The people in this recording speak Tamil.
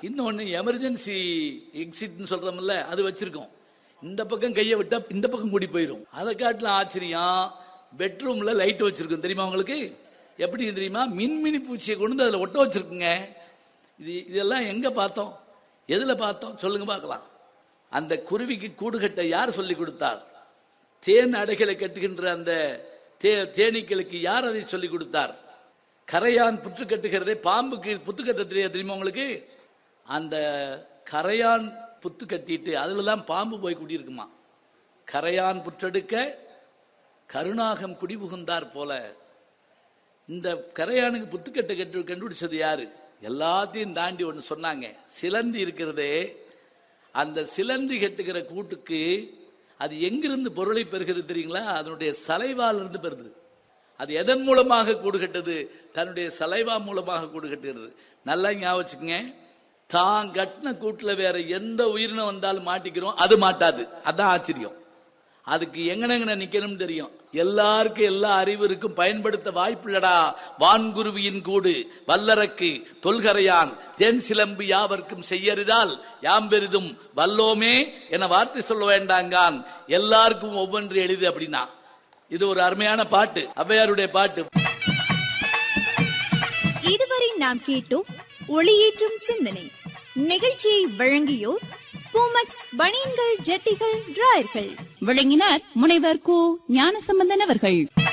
இன்னொன்னு எமர்ஜென்சி எக்ஸிட்னு சொல்றோம்ல அது வச்சிருக்கோம் இந்த பக்கம் கையை விட்டா இந்த பக்கம் கூடி போயிடும் அதை காட்டிலும் ஆச்சரியம் பெட்ரூம்ல லைட் வச்சிருக்கோம் தெரியுமா உங்களுக்கு எப்படி தெரியுமா மின்மினி பூச்சியை கொண்டு வந்து அதுல ஒட்ட வச்சிருக்குங்க இது இதெல்லாம் எங்க பார்த்தோம் எதுல பார்த்தோம் சொல்லுங்க பார்க்கலாம் அந்த குருவிக்கு கூடு கட்ட யார் சொல்லி கொடுத்தார் தேன் அடைகளை கட்டுகின்ற அந்த தே தேனீக்களுக்கு யார் அதை சொல்லி கொடுத்தார் கரையான் புற்று கட்டுகிறதே பாம்புக்கு புத்து கட்ட தெரியாது தெரியுமா உங்களுக்கு அந்த கரையான் புத்து கட்டிட்டு அதுல தான் பாம்பு போய் குடியிருக்குமா கரையான் புற்றெடுக்க கருணாகம் குடிபுகுந்தார் போல இந்த கரையானுக்கு புத்துக்கட்டை கட்டு கண்டுபிடிச்சது யாரு எல்லாத்தையும் தாண்டி ஒன்று சொன்னாங்க சிலந்தி இருக்கிறதே அந்த சிலந்தி கட்டுகிற கூட்டுக்கு அது எங்கிருந்து பொருளை பெறுகிறது தெரியுங்களா அதனுடைய சலைவால் இருந்து பெறுது அது எதன் மூலமாக கூடு கட்டுது தன்னுடைய சலைவா மூலமாக கூடு கட்டுகிறது நல்லா ஞாபகம் வச்சுக்கங்க தான் கட்டின கூட்டுல வேற எந்த உயிரினம் வந்தாலும் மாட்டிக்கிறோம் அது மாட்டாது அதான் ஆச்சரியம் அதுக்கு எங்கனெங்கன நிக்கணும் தெரியும் எல்லாருக்கும் எல்லா அறிவிற்கும் பயன்படுத்த வாய்ப்பில்லடா வான்குருவியின் கூடு வல்லரக்கு தொல்கரையான் தேன் சிலம்பு யாவர்க்கும் செய்யறிதால் யாம் பெரிதும் வல்லோமே என வார்த்தை சொல்ல வேண்டாங்கான் எல்லாருக்கும் ஒவ்வொன்று எளிது அப்படின்னா இது ஒரு அருமையான பாட்டு ஔவையாருடைய பாட்டு இதுவரை நாம் கேட்டோம் ஒளியேற்றும் சிந்தனை நிகழ்ச்சியை வழங்கியோர் பூமக் பனியன்கள் ஜட்டிகள் டிராயர்கள் விளங்கினார் முனைவர் கு ஞானசம்பந்தன் அவர்கள்